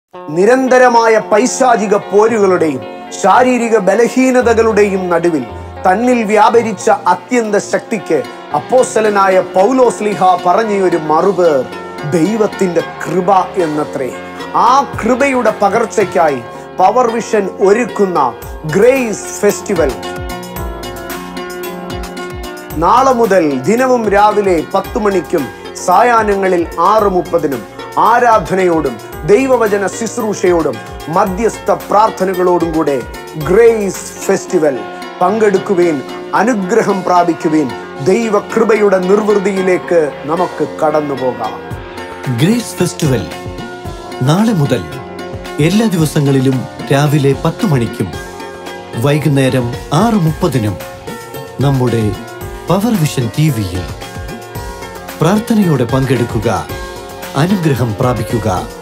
നിരന്തരമായ പൈശാചിക പോരുകളുടെയും ശാരീരിക ബലഹീനതകളുടെയും നടുവിൽ തന്നിൽ വ്യാപരിച്ച അത്യന്ത ശക്തിക്ക് അപ്പോസ്തലനായ പൗലോസ്ലിഹ പറഞ്ഞ ഒരു മറുപേർ ദൈവത്തിന്റെ കൃപ എന്നത്രേ ആ കൃപയുടെ പകർച്ചയ്ക്കായി പവർ വിഷൻ ഒരുക്കുന്ന ഗ്രേസ് ഫെസ്റ്റിവൽ നാളെ മുതൽ ദിനവും രാവിലെ പത്ത് മണിക്കും സായാഹ്നങ്ങളിൽ ആറ് മുപ്പതിനും ആരാധനയോടും ദൈവവചന ശുശ്രൂഷയോടും മധ്യസ്ഥ പ്രാർത്ഥനകളോടും കൂടെ ഗ്രേസ് ഫെസ്റ്റിവൽ പങ്കെടുക്കുവേൻ അനുഗ്രഹം പ്രാപിക്കുവേൻ ദൈവകൃപയുടെ നിർവൃതിയിലേക്ക് നമുക്ക് കടന്നു പോകാം ഗ്രേസ് ഫെസ്റ്റിവൽ നാളെ മുതൽ എല്ലാ ദിവസങ്ങളിലും രാവിലെ പത്ത് മണിക്കും വൈകുന്നേരം ആറ് മുപ്പതിനും നമ്മുടെ പവർ വിഷൻ ടി വിയിൽ പ്രാർത്ഥനയോടെ പങ്കെടുക്കുക അനുഗ്രഹം പ്രാപിക്കുക